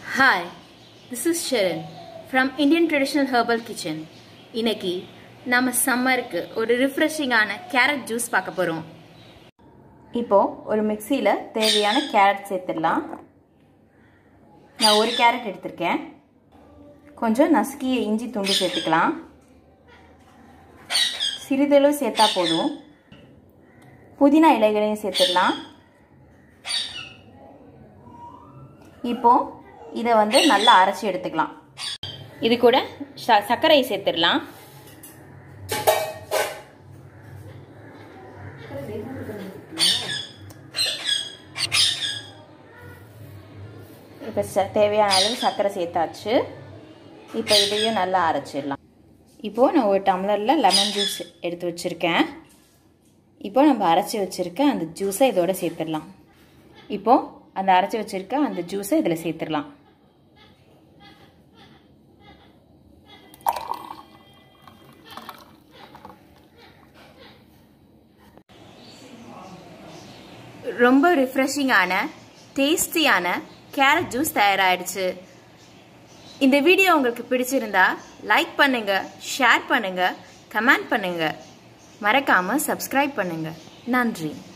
Hi, this is Sharon from Indian Traditional Herbal Kitchen. இன்னைக்கு நம்ம சம்மருக்கு ஒரு ரிஃப்ரெஷிங்கான கேரட் ஜூஸ் பார்க்க போகிறோம் இப்போ ஒரு மிக்சியில் தேவையான கேரட் சேர்த்துடலாம் நான் ஒரு கேரட் எடுத்திருக்கேன் கொஞ்சம் நசுக்கிய இஞ்சி துண்டு சேர்த்துக்கலாம் சிறிதளவு சேர்த்தா போதும் புதினா இலைகளையும் சேர்த்துடலாம் இப்போ இதை வந்து நல்லா அரைச்சி எடுத்துக்கலாம் இது கூட ச சர்க்கரையை சேர்த்துடலாம் இப்போ ச தேவையான அளவு சர்க்கரை சேர்த்தாச்சு இப்போ இதையும் நல்லா அரைச்சிடலாம் இப்போது நான் ஒரு டம்ளரில் லெமன் ஜூஸ் எடுத்து வச்சுருக்கேன் இப்போ நம்ம அரைச்சி வச்சுருக்க அந்த ஜூஸை இதோட சேர்த்துடலாம் இப்போது அந்த அரைச்சி வச்சுருக்க அந்த ஜூஸை இதில் சேர்த்துடலாம் ரொம்ப ரிஃப்ரெஷிங்கான டேஸ்டியான கேரட் ஜூஸ் தயாராகிடுச்சு இந்த வீடியோ உங்களுக்கு பிடிச்சிருந்தா லைக் பண்ணுங்க ஷேர் பண்ணுங்க கமெண்ட் பண்ணுங்க மறக்காம சப்ஸ்கிரைப் பண்ணுங்க நன்றி